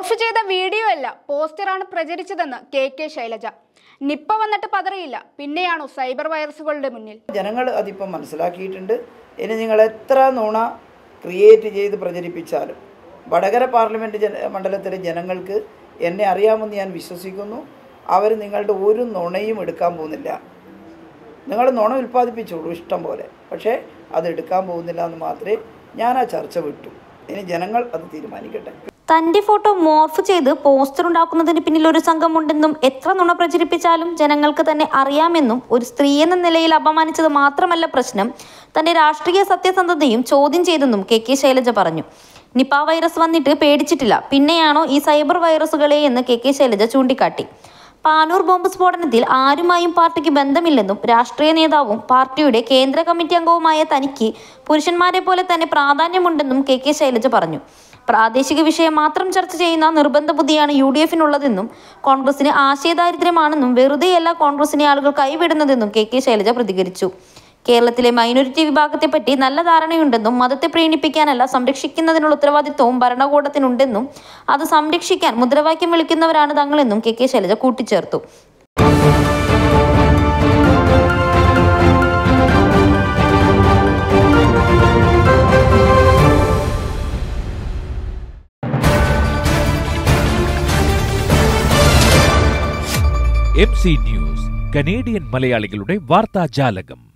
morph ചെയ്ത video അല്ല പോസ്റ്ററാണ് പ്രചരിച്ചതെന്ന് കെ കെ ശൈലജ നിപ്പ വന്നിട്ട് പതറിയില്ല പിന്നെയാണോ സൈബർ വൈറസുകളുടെ മുന്നിൽ ജനങ്ങൾ അതിപ്പം മനസ്സിലാക്കിയിട്ടുണ്ട് ഇനി നിങ്ങൾ എത്ര നുണ ക്രിയേറ്റ് ചെയ്ത് പ്രചരിപ്പിച്ചാലും വടകര പാർലമെൻറ്റ് ജന മണ്ഡലത്തിലെ ജനങ്ങൾക്ക് എന്നെ അറിയാമെന്ന് ഞാൻ വിശ്വസിക്കുന്നു അവർ നിങ്ങളുടെ ഒരു നുണയും എടുക്കാൻ പോകുന്നില്ല നിങ്ങൾ നുണ ഉൽപ്പാദിപ്പിച്ചോളൂ ഇഷ്ടം പോലെ പക്ഷേ അത് എടുക്കാൻ പോകുന്നില്ല എന്ന് മാത്രമേ ഞാൻ ആ ചർച്ച വിട്ടു ഇനി ജനങ്ങൾ അത് തീരുമാനിക്കട്ടെ തന്റെ ഫോട്ടോ മോർഫ് ചെയ്ത് പോസ്റ്റർ ഉണ്ടാക്കുന്നതിന് പിന്നിൽ ഒരു സംഘമുണ്ടെന്നും എത്ര നുണ പ്രചരിപ്പിച്ചാലും ജനങ്ങൾക്ക് തന്നെ അറിയാമെന്നും ഒരു സ്ത്രീ എന്ന നിലയിൽ അപമാനിച്ചത് മാത്രമല്ല പ്രശ്നം തന്റെ രാഷ്ട്രീയ സത്യസന്ധതയും ചോദ്യം ചെയ്തെന്നും കെ കെ ശൈലജ പറഞ്ഞു നിപ വൈറസ് വന്നിട്ട് പേടിച്ചിട്ടില്ല പിന്നെയാണോ ഈ സൈബർ വൈറസുകളെ എന്ന് കെ കെ ശൈലജ ചൂണ്ടിക്കാട്ടി പാനൂർ ബോംബ് സ്ഫോടനത്തിൽ ആരുമായും പാർട്ടിക്ക് ബന്ധമില്ലെന്നും രാഷ്ട്രീയ നേതാവും പാർട്ടിയുടെ കേന്ദ്ര കമ്മിറ്റി അംഗവുമായ തനിക്ക് പുരുഷന്മാരെ പോലെ തന്നെ പ്രാധാന്യമുണ്ടെന്നും കെ കെ ശൈലജ പറഞ്ഞു പ്രാദേശിക വിഷയം മാത്രം ചർച്ച ചെയ്യുന്ന നിർബന്ധ ബുദ്ധിയാണ് യു ഡി എഫിനുള്ളതെന്നും കോൺഗ്രസിന് ആശയദാരിദ്ര്യമാണെന്നും വെറുതെയല്ല കോൺഗ്രസിനെ ആളുകൾ കൈവിടുന്നതെന്നും കെ കെ ശൈലജ പ്രതികരിച്ചു കേരളത്തിലെ മൈനോറിറ്റി വിഭാഗത്തെപ്പറ്റി നല്ല ധാരണയുണ്ടെന്നും മതത്തെ പ്രീണിപ്പിക്കാനല്ല സംരക്ഷിക്കുന്നതിനുള്ള ഉത്തരവാദിത്വവും ഭരണകൂടത്തിനുണ്ടെന്നും അത് സംരക്ഷിക്കാൻ മുദ്രാവാക്യം വിളിക്കുന്നവരാണ് തങ്ങളെന്നും കെ കെ ശൈലജ കൂട്ടിച്ചേർത്തു എം സി ന്യൂസ് കനേഡിയൻ മലയാളികളുടെ വാർത്താജാലകം